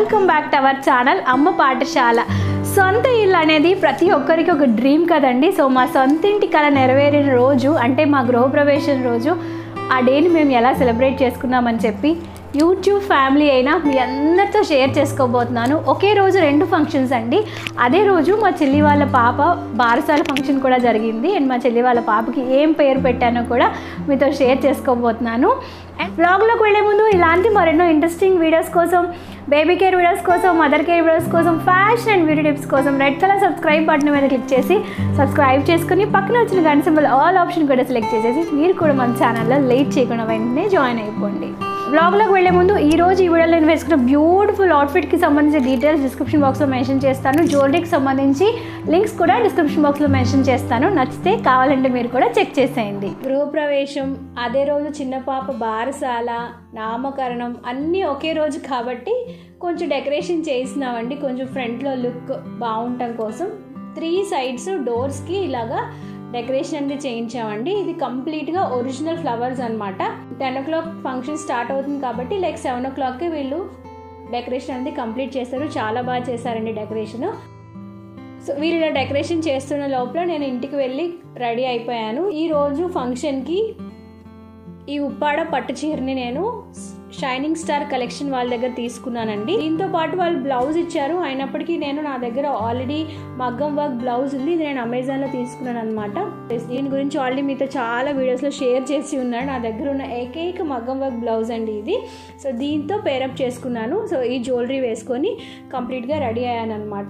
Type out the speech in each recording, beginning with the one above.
welcome back to our channel అమ్మ పాఠశాల సొంత ఇల్లు అనేది ప్రతి ఒక్కరికి ఒక డ్రీమ్ కదండి సో మా సొంత ఇంటి కళ నెరవేరిన రోజు అంటే మా గృహప్రవేశం రోజు ఆ డేని మేము ఎలా సెలబ్రేట్ చేసుకున్నామని చెప్పి యూట్యూబ్ ఫ్యామిలీ అయినా మీ అందరితో షేర్ చేసుకోబోతున్నాను ఒకే రోజు రెండు ఫంక్షన్స్ అండి అదే రోజు మా చెల్లి వాళ్ళ పాప బారసాల ఫంక్షన్ కూడా జరిగింది అండ్ మా చెల్లి వాళ్ళ పాపకి ఏం పేరు పెట్టానో కూడా మీతో షేర్ చేసుకోబోతున్నాను అండ్ బ్లాగ్లోకి వెళ్ళే ముందు ఇలాంటి మరెన్నో ఇంట్రెస్టింగ్ వీడియోస్ కోసం బేబీ కేర్ వీడియోస్ కోసం మదర్ కేర్ వీడియోస్ కోసం ఫ్యాషన్ అండ్ బ్యూటీ టిప్స్ కోసం రెడ్ కలర్ సబ్స్క్రైబ్ బటన్ మీద క్లిక్ చేసి సబ్స్క్రైబ్ చేసుకుని పక్కన వచ్చిన గంట సింబల్ ఆల్ ఆప్షన్ కూడా సెలెక్ట్ చేసేసి మీరు కూడా మన ఛానల్లో లేట్ చేయకుండా వెంటనే జాయిన్ అయిపోండి బ్లాగ్లోకి వెళ్ళే ముందు ఈ రోజు ఈ వీడియోలో నేను వేసుకున్న బ్యూటిఫుల్ అవుట్ఫిట్కి సంబంధించిన డీటెయిల్స్ డిస్క్రిప్షన్ బాక్స్లో మెన్షన్ చేస్తాను జ్యువెలరీకి సంబంధించి లింక్స్ కూడా డిస్క్రిప్షన్ బాక్స్లో మెన్షన్ చేస్తాను నచ్చితే కావాలంటే మీరు కూడా చెక్ చేసేయండి గృహప్రవేశం అదే రోజు చిన్న పాప బారసాల నామకరణం అన్నీ ఒకే రోజు కాబట్టి కొంచెం డెకరేషన్ చేసినామండి కొంచెం ఫ్రంట్లో లుక్ బాగుండటం కోసం త్రీ సైడ్స్ డోర్స్కి ఇలాగా డెకరేషన్ అనేది చేయించామండి ఇది కంప్లీట్గా ఒరిజినల్ ఫ్లవర్స్ అనమాట ten o'clock function start అవుతుంది కాబట్టి లైక్ సెవెన్ ఓ క్లాక్కి వీళ్ళు డెకరేషన్ అనేది కంప్లీట్ చేశారు చాలా బాగా చేశారండి డెకరేషన్ సో వీళ్ళు ఇలా డెకరేషన్ చేస్తున్న లోపల నేను ఇంటికి వెళ్ళి రెడీ అయిపోయాను ఈ రోజు ఫంక్షన్కి ఈ ఉప్పాడ పట్టు చీరని నేను షైనింగ్ స్టార్ కలెక్షన్ వాళ్ళ దగ్గర తీసుకున్నానండి దీంతో పాటు వాళ్ళు బ్లౌజ్ ఇచ్చారు అయినప్పటికీ నేను నా దగ్గర ఆల్రెడీ మగ్గం వర్క్ బ్లౌజ్ ఉంది ఇది నేను అమెజాన్లో తీసుకున్నాను అనమాట దీని గురించి ఆల్రెడీ మీతో చాలా వీడియోస్లో షేర్ చేసి ఉన్నాను నా దగ్గర ఉన్న ఏకైక మగ్గం వర్క్ బ్లౌజ్ అండి ఇది సో దీంతో పేరప్ చేసుకున్నాను సో ఈ జ్యువెలరీ వేసుకొని కంప్లీట్గా రెడీ అయ్యాను అనమాట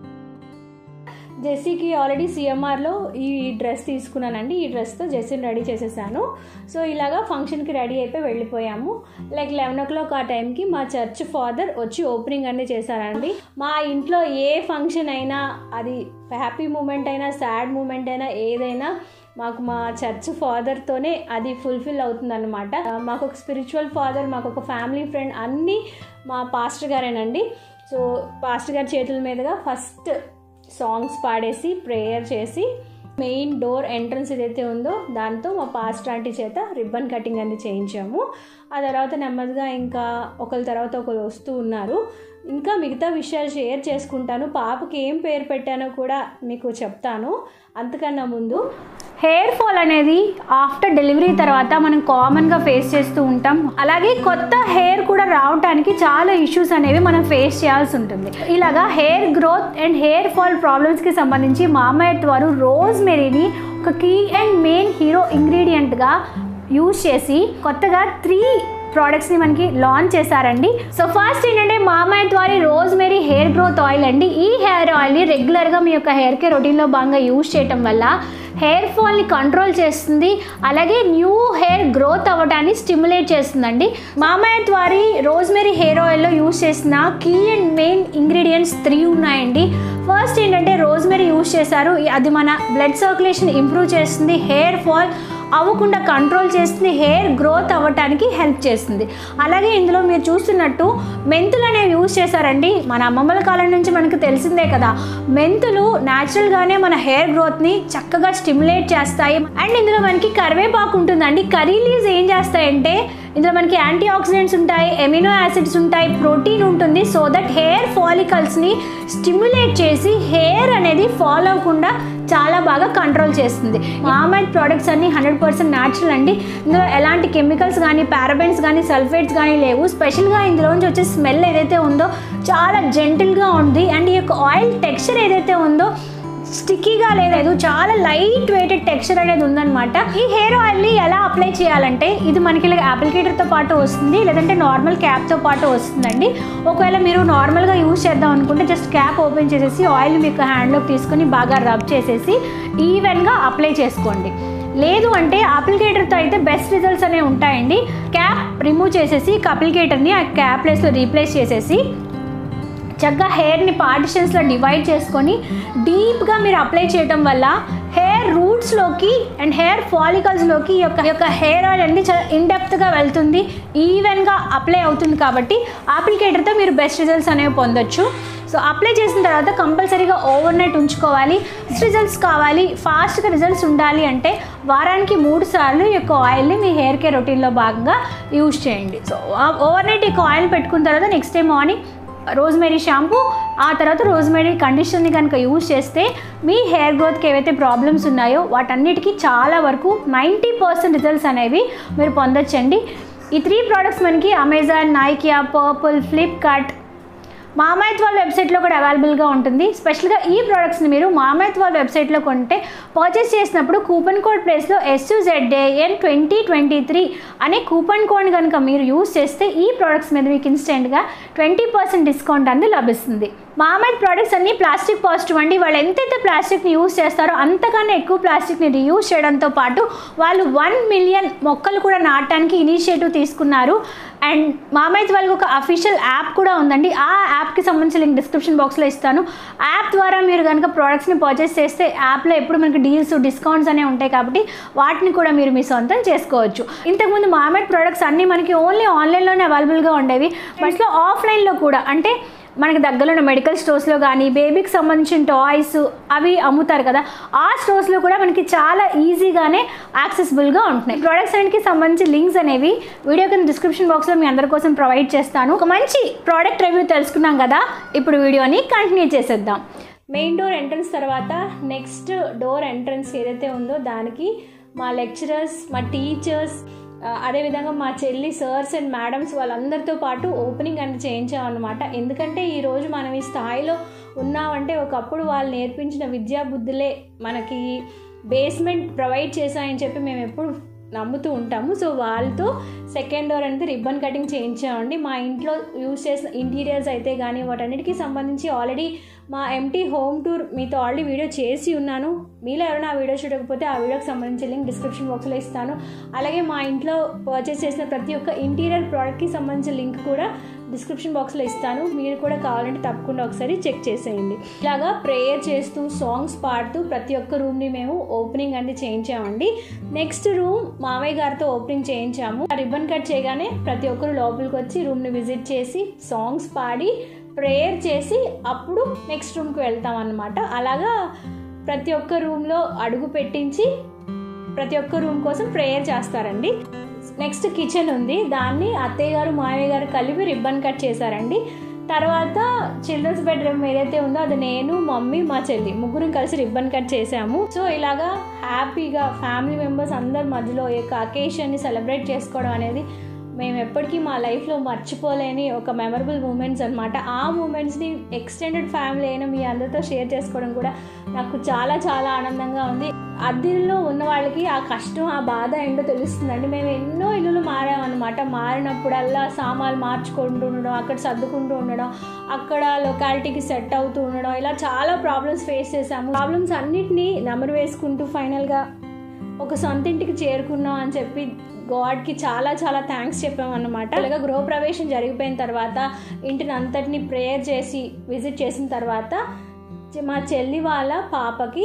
జెస్సీకి ఆల్రెడీ సిఎంఆర్లో ఈ డ్రెస్ తీసుకున్నానండి ఈ డ్రెస్తో జెస్సీని రెడీ చేసేసాను సో ఇలాగా ఫంక్షన్కి రెడీ అయిపోయి వెళ్ళిపోయాము లైక్ లెవెన్ ఓ క్లాక్ ఆ టైంకి మా చర్చ్ ఫాదర్ వచ్చి ఓపెనింగ్ అన్నీ చేశారండి మా ఇంట్లో ఏ ఫంక్షన్ అయినా అది హ్యాపీ మూమెంట్ అయినా సాడ్ మూమెంట్ అయినా ఏదైనా మాకు మా చర్చ్ ఫాదర్తోనే అది ఫుల్ఫిల్ అవుతుంది అనమాట మాకు ఒక స్పిరిచువల్ ఫాదర్ మాకు ఒక ఫ్యామిలీ ఫ్రెండ్ అన్నీ మా పాస్టర్ గారేనండి సో పాస్టర్ గారి చేతుల మీదుగా ఫస్ట్ సాంగ్స్ పాడేసి ప్రేయర్ చేసి మెయిన్ డోర్ ఎంట్రన్స్ ఏదైతే ఉందో దాంతో మా పాస్ట్ ఆంటీ చేత రిబ్బన్ కటింగ్ అనేది చేయించాము ఆ తర్వాత నెమ్మదిగా ఇంకా ఒకరి తర్వాత ఒకరు వస్తూ ఉన్నారు ఇంకా మిగతా విషయాలు షేర్ చేసుకుంటాను పాపకి ఏం పేరు పెట్టానో కూడా మీకు చెప్తాను అంతకన్నా ముందు హెయిర్ ఫాల్ అనేది ఆఫ్టర్ డెలివరీ తర్వాత మనం కామన్గా ఫేస్ చేస్తూ ఉంటాం అలాగే కొత్త హెయిర్ కూడా రావడానికి చాలా ఇష్యూస్ అనేవి మనం ఫేస్ చేయాల్సి ఉంటుంది ఇలాగా hair growth and hair fall ప్రాబ్లమ్స్కి సంబంధించి మామయ్య వారు రోజ్ మెరీని ఒక కీ అండ్ మెయిన్ హీరో ఇంగ్రీడియంట్గా యూజ్ చేసి కొత్తగా త్రీ ప్రోడక్ట్స్ని మనకి లాంచ్ చేశారండి సో ఫస్ట్ ఏంటంటే మామాయ్ వారి rosemary hair growth oil అండి ఈ హెయిర్ ఆయిల్ని రెగ్యులర్గా మీ యొక్క హెయిర్ కేర్ రొటీన్లో భాగంగా యూజ్ చేయటం వల్ల హెయిర్ ఫాల్ని కంట్రోల్ చేస్తుంది అలాగే న్యూ హెయిర్ గ్రోత్ అవ్వడాన్ని స్టిమ్యులేట్ చేస్తుందండి మామాయత్ వారి రోజ్మెరీ హెయిర్ ఆయిల్లో యూస్ చేసిన key and main ingredients three ఉన్నాయండి ఫస్ట్ ఏంటంటే రోజ్మెరీ యూస్ చేశారు అది మన బ్లడ్ సర్క్యులేషన్ ఇంప్రూవ్ చేస్తుంది హెయిర్ ఫాల్ అవ్వకుండా కంట్రోల్ చేస్తుంది హెయిర్ గ్రోత్ అవ్వటానికి హెల్ప్ చేస్తుంది అలాగే ఇందులో మీరు చూస్తున్నట్టు మెంతులు అనేవి యూజ్ చేశారండి మన అమ్మమ్మల కాలం నుంచి మనకు తెలిసిందే కదా మెంతులు న్యాచురల్గానే మన హెయిర్ గ్రోత్ని చక్కగా స్టిమ్యులేట్ చేస్తాయి అండ్ ఇందులో మనకి కరివేపాకు ఉంటుందండి కర్రీ లీవ్స్ ఏం చేస్తాయంటే ఇందులో మనకి యాంటీ ఆక్సిడెంట్స్ ఉంటాయి ఎమినో యాసిడ్స్ ఉంటాయి ప్రోటీన్ ఉంటుంది సో దట్ హెయిర్ ఫాలికల్స్ని స్టిమ్యులేట్ చేసి హెయిర్ అనేది ఫాల్ అవ్వకుండా చాలా బాగా కంట్రోల్ చేస్తుంది మామైడ్ ప్రోడక్ట్స్ అన్ని హండ్రెడ్ పర్సెంట్ న్యాచురల్ అండి ఇందులో ఎలాంటి కెమికల్స్ కానీ పారాబెన్స్ కానీ సల్ఫేట్స్ కానీ లేవు స్పెషల్గా ఇందులోంచి వచ్చే స్మెల్ ఏదైతే ఉందో చాలా జెంటిల్గా ఉంది అండ్ ఈ యొక్క ఆయిల్ టెక్స్చర్ ఏదైతే ఉందో స్టిక్కీగా లేదు చాలా లైట్ వెయిటెడ్ టెక్స్చర్ అనేది ఉందన్నమాట ఈ హెయిర్ ఆయిల్ని ఎలా అప్లై చేయాలంటే ఇది మనకి ఇలా అప్లికేటర్తో పాటు వస్తుంది లేదంటే నార్మల్ క్యాప్తో పాటు వస్తుందండి ఒకవేళ మీరు నార్మల్గా యూజ్ చేద్దాం అనుకుంటే జస్ట్ క్యాప్ ఓపెన్ చేసేసి ఆయిల్ మీకు హ్యాండ్లోకి తీసుకొని బాగా రబ్ చేసేసి ఈవెన్గా అప్లై చేసుకోండి లేదు అంటే అప్లికేటర్తో అయితే బెస్ట్ రిజల్ట్స్ అనేవి ఉంటాయండి క్యాప్ రిమూవ్ చేసేసి అప్లికేటర్ని ఆ క్యాప్ ప్లేస్లో రీప్లేస్ చేసేసి చక్కగా హెయిర్ని పార్టిషన్స్లో డివైడ్ చేసుకొని డీప్గా మీరు అప్లై చేయటం వల్ల హెయిర్ రూట్స్లోకి అండ్ హెయిర్ ఫాలికల్స్లోకి ఈ యొక్క ఈ యొక్క హెయిర్ ఆయిల్ అనేది చాలా ఇన్డెప్త్గా వెళ్తుంది ఈవెన్గా అప్లై అవుతుంది కాబట్టి అప్లికేటర్తో మీరు బెస్ట్ రిజల్ట్స్ అనేవి పొందొచ్చు సో అప్లై చేసిన తర్వాత కంపల్సరీగా ఓవర్ నైట్ ఉంచుకోవాలి రిజల్ట్స్ కావాలి ఫాస్ట్గా రిజల్ట్స్ ఉండాలి అంటే వారానికి మూడు సార్లు ఈ యొక్క ఆయిల్ని మీ హెయిర్ కేర్ రొటీన్లో భాగంగా యూజ్ చేయండి సో ఓవర్ నైట్ ఈ యొక్క ఆయిల్ పెట్టుకున్న తర్వాత next day morning rosemary shampoo ఆ తర్వాత రోజ్మెరీ కండిషనర్ని కనుక యూజ్ చేస్తే మీ హెయిర్ గ్రోత్కి ఏవైతే ప్రాబ్లమ్స్ ఉన్నాయో వాటన్నిటికీ చాలా వరకు నైంటీ పర్సెంట్ రిజల్ట్స్ అనేవి మీరు పొందొచ్చండి ఈ త్రీ ప్రోడక్ట్స్ మనకి Amazon Nykaa Purplle Flipkart Mamaearth వాళ్ళ వెబ్సైట్లో కూడా అవైలబుల్గా ఉంటుంది స్పెషల్గా ఈ ప్రోడక్ట్స్ని మీరు మామాయత్ వాళ్ళ వెబ్సైట్లో కొంటే పర్చేస్ చేసినప్పుడు కూపన్ కోడ్ ప్లేస్లో ఎస్యుజెడ్ఏఎన్ ట్వంటీ ట్వంటీ త్రీ అనే కూపన్ కోడ్ కనుక మీరు యూస్ చేస్తే ఈ ప్రోడక్ట్స్ మీద మీకు ఇన్స్టెంట్గా ట్వంటీ పర్సెంట్ డిస్కౌంట్ అనేది లభిస్తుంది మామైడ్ ప్రోడక్ట్స్ అన్ని ప్లాస్టిక్ పాజిటివ్ అండి వాళ్ళు ఎంతైతే ప్లాస్టిక్ని యూస్ చేస్తారో అంతకన్నా ఎక్కువ ప్లాస్టిక్ని రీయూజ్ చేయడంతో పాటు వాళ్ళు వన్ మిలియన్ మొక్కలు కూడా నాటడానికి ఇనిషియేటివ్ తీసుకున్నారు అండ్ మామైత్ వాళ్ళకి ఒక అఫీషియల్ యాప్ కూడా ఉందండి ఆ యాప్కి సంబంధించిన లింక్ డిస్క్రిప్షన్ బాక్స్లో ఇస్తాను యాప్ ద్వారా మీరు కనుక ప్రోడక్ట్స్ని పర్చేస్ చేస్తే యాప్లో ఎప్పుడు మనకి డీల్స్ డిస్కౌంట్స్ అనేవి ఉంటాయి కాబట్టి వాటిని కూడా మీరు మీ సొంతం చేసుకోవచ్చు ఇంతకుముందు మామైడ్ ప్రోడక్ట్స్ అన్నీ మనకి ఓన్లీ ఆన్లైన్లోనే అవైలబుల్గా ఉండేవి బట్స్లో ఆఫ్లైన్లో కూడా అంటే మనకి దగ్గరలో ఉన్న మెడికల్ స్టోర్స్లో కానీ బేబీకి సంబంధించిన టాయ్స్ అవి అమ్ముతారు కదా ఆ స్టోర్స్లో కూడా మనకి చాలా ఈజీగానే యాక్సెసిబుల్గా ఉంటున్నాయి ప్రోడక్ట్స్ అన్నిటికి సంబంధించి లింక్స్ అనేవి వీడియో కింద డిస్క్రిప్షన్ బాక్స్లో మీ అందరి కోసం ప్రొవైడ్ చేస్తాను ఒక మంచి ప్రోడక్ట్ రివ్యూ తెలుసుకున్నాం కదా ఇప్పుడు వీడియోని కంటిన్యూ చేసేద్దాం మెయిన్ డోర్ ఎంట్రన్స్ తర్వాత నెక్స్ట్ డోర్ ఎంట్రన్స్ ఏదైతే ఉందో దానికి మా లెక్చరర్స్ మా టీచర్స్ ఆ, అదేవిధంగా మా చెల్లి సర్స్ అండ్ మేడమ్స్ వాళ్ళందరితో పాటు ఓపెనింగ్ అనేది చేయించామన్నమాట ఎందుకంటే ఈరోజు మనం ఈ స్థాయిలో ఉన్నామంటే ఒకప్పుడు వాళ్ళు నేర్పించిన విద్యా బుద్ధులే మనకి బేస్మెంట్ ప్రొవైడ్ చేశాయని చెప్పి మేము ఎప్పుడు నమ్ముతూ ఉంటాము సో వాళ్ళతో సెకండ్ డోర్ అనేది రిబ్బన్ కటింగ్ చేయించామండి మా ఇంట్లో యూస్ చేసిన ఇంటీరియర్స్ అయితే కానీ వాటన్నిటికీ సంబంధించి ఆల్రెడీ మా ఎంటీ హోమ్ టూర్ మీతో ఆల్రెడీ వీడియో చేసి ఉన్నాను మీలో ఎవరైనా ఆ వీడియో చూడకపోతే ఆ వీడియోకి సంబంధించి లింక్ డిస్క్రిప్షన్ బాక్స్లో ఇస్తాను అలాగే మా ఇంట్లో పర్చేస్ చేసిన ప్రతి ఒక్క ఇంటీరియర్ ప్రోడక్ట్కి సంబంధించిన లింక్ కూడా డిస్క్రిప్షన్ బాక్స్లో ఇస్తాను మీరు కూడా కావాలంటే తప్పకుండా ఒకసారి చెక్ చేసేయండి ఇలాగా ప్రేయర్ చేస్తూ సాంగ్స్ పాడుతూ ప్రతి ఒక్క రూమ్ని మేము ఓపెనింగ్ అనేది చేయించామండి నెక్స్ట్ రూమ్ మామయ్య గారితో ఓపెనింగ్ చేయించాము రిబ్బన్ కట్ చేయగానే ప్రతి ఒక్కరు లోపలికి వచ్చి రూమ్ని విజిట్ చేసి సాంగ్స్ పాడి ప్రేయర్ చేసి అప్పుడు నెక్స్ట్ రూమ్కి వెళ్తాం అన్నమాట అలాగా ప్రతి ఒక్క రూమ్లో అడుగు పెట్టించి ప్రతి ఒక్క రూమ్ కోసం ప్రేయర్ చేస్తారండి నెక్స్ట్ కిచెన్ ఉంది దాన్ని అత్తయ్య గారు మామయ్య గారు కలిపి రిబ్బన్ కట్ చేశారండి తర్వాత చిల్డ్రన్స్ బెడ్రూమ్ ఏదైతే ఉందో అది నేను మమ్మీ మా చెల్లి ముగ్గురం కలిసి రిబ్బన్ కట్ చేసాము సో ఇలాగా హ్యాపీగా ఫ్యామిలీ మెంబర్స్ అందరి మధ్యలో ఈ యొక్క అకేషన్ని సెలబ్రేట్ చేసుకోవడం అనేది మేము ఎప్పటికీ మా లైఫ్లో మర్చిపోలేని ఒక మెమరబుల్ మూమెంట్స్ అనమాట ఆ మూమెంట్స్ని ఎక్స్టెండెడ్ ఫ్యామిలీ అయినా మీ అందరితో షేర్ చేసుకోవడం కూడా నాకు చాలా చాలా ఆనందంగా ఉంది అద్దెల్లో ఉన్న వాళ్ళకి ఆ కష్టం ఆ బాధ ఏంటో తెలుస్తుందండి మేము ఎన్నో ఇల్లులు మారామన్నమాట మారినప్పుడల్లా సామాన్లు మార్చుకుంటూ ఉండడం అక్కడ సర్దుకుంటూ ఉండడం అక్కడ లొకాలిటీకి సెట్ అవుతూ ఉండడం ఇలా చాలా ప్రాబ్లమ్స్ ఫేస్ చేసాము ప్రాబ్లమ్స్ అన్నిటినీ నెమరు వేసుకుంటూ ఫైనల్గా ఒక సొంత ఇంటికి చేరుకున్నాం అని చెప్పి గాడ్కి చాలా చాలా థ్యాంక్స్ చెప్పామన్నమాట అలాగే గృహప్రవేశం జరిగిపోయిన తర్వాత ఇంటిని అంతటిని ప్రేయర్ చేసి విజిట్ చేసిన తర్వాత మా చెల్లి వాళ్ళ పాపకి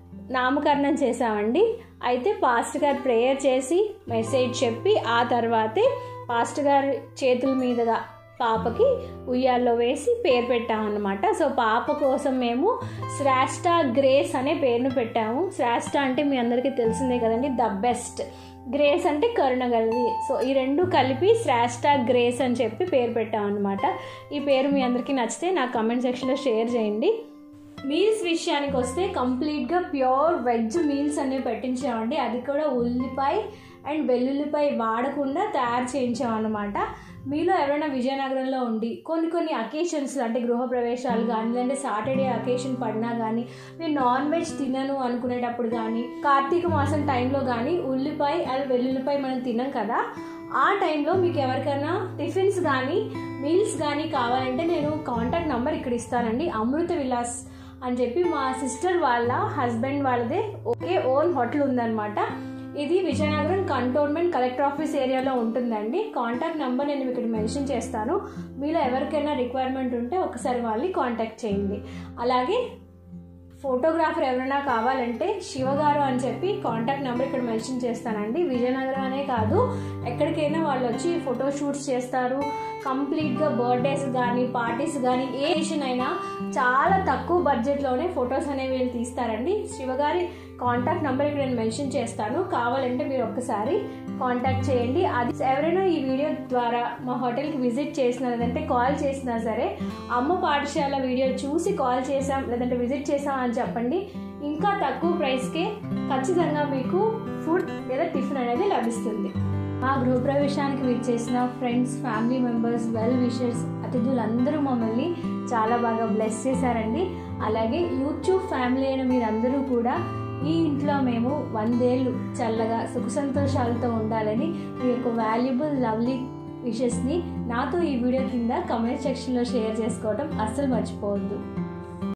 నామకరణం చేసామండి అయితే పాస్టర్ గారు ప్రేయర్ చేసి మెసేజ్ చెప్పి ఆ తర్వాతే పాస్టర్ గారి చేతుల మీదుగా పాపకి ఉయ్యాల్లో వేసి పేరు పెట్టామన్నమాట సో పాప కోసం మేము శ్రేష్ట గ్రేస్ అనే పేరును పెట్టాము శ్రేష్ట అంటే మీ అందరికీ తెలిసిందే కదండి ద బెస్ట్ గ్రేస్ అంటే కరుణ గలది సో ఈ రెండు కలిపి శ్రేష్ట గ్రేస్ అని చెప్పి పేరు పెట్టామన్నమాట ఈ పేరు మీ అందరికీ నచ్చితే నా కమెంట్ సెక్షన్లో షేర్ చేయండి మీల్స్ విషయానికి వస్తే కంప్లీట్గా ప్యూర్ వెజ్ మీల్స్ అనేవి పెట్టించామండి అది కూడా ఉల్లిపాయ అండ్ వెల్లుల్లిపాయ వాడకుండా తయారు చేయించామన్నమాట మీలో ఎవరైనా విజయనగరంలో ఉండి కొన్ని కొన్ని అకేషన్స్ అంటే గృహప్రవేశాలు కానీ లేదంటే సాటర్డే అకేషన్ పడినా కానీ మీరు నాన్ వెజ్ తినను అనుకునేటప్పుడు కానీ కార్తీక మాసం టైంలో కానీ ఉల్లిపాయ అండ్ వెల్లుల్లిపాయ మనం తినం కదా ఆ టైంలో మీకు ఎవరికైనా టిఫిన్స్ కానీ మీల్స్ కానీ కావాలంటే నేను కాంటాక్ట్ నెంబర్ ఇక్కడ ఇస్తానండి అమృత విలాస్ అని చెప్పి మా సిస్టర్ వాళ్ళ హస్బెండ్ వాళ్ళదే ఒకే ఓన్ హోటల్ ఉందన్నమాట ఇది విజయనగరం కంటోన్మెంట్ కలెక్టర్ ఆఫీస్ ఏరియాలో ఉంటుందండి కాంటాక్ట్ నెంబర్ నేను ఇక్కడ మెన్షన్ చేస్తాను మీలో ఎవరికైనా రిక్వైర్మెంట్ ఉంటే ఒకసారి వాళ్ళని కాంటాక్ట్ చేయండి అలాగే ఫోటోగ్రాఫర్ ఎవరైనా కావాలంటే శివగారు అని చెప్పి కాంటాక్ట్ నెంబర్ ఇక్కడ మెన్షన్ చేస్తానండి విజయనగరం అనే కాదు ఎక్కడికైనా వాళ్ళు వచ్చి ఫోటో షూట్స్ చేస్తారు కంప్లీట్గా బర్త్డేస్ కానీ పార్టీస్ కానీ ఏ విషయం అయినా చాలా తక్కువ బడ్జెట్లోనే ఫొటోస్ అనేవి వీళ్ళు తీస్తారండి శివగారి కాంటాక్ట్ నెంబర్ ఇక్కడ నేను మెన్షన్ చేస్తాను కావాలంటే మీరు ఒక్కసారి కాంటాక్ట్ చేయండి అది ఎవరైనా ఈ వీడియో ద్వారా మా హోటల్కి విజిట్ చేసినా లేదంటే కాల్ చేసినా సరే అమ్మ పాఠశాల వీడియో చూసి కాల్ చేసాం లేదంటే విజిట్ చేసాం అని చెప్పండి ఇంకా తక్కువ ప్రైస్కే ఖచ్చితంగా మీకు ఫుడ్ లేదా టిఫిన్ అనేది లభిస్తుంది మా గృహప్రవేశానికి విచ్చేసిన friends family members well wishers అతిథులందరూ మమ్మల్ని చాలా బాగా బ్లెస్ చేశారండి అలాగే యూట్యూబ్ ఫ్యామిలీ అయిన మీరందరూ కూడా ఈ ఇంట్లో మేము వందేళ్ళు చల్లగా సుఖ సంతోషాలతో ఉండాలని మీ యొక్క వాల్యుబుల్ లవ్లీ విషెస్ని నాతో ఈ వీడియో కింద కమెంట్ సెక్షన్లో షేర్ చేసుకోవడం అస్సలు మర్చిపోవద్దు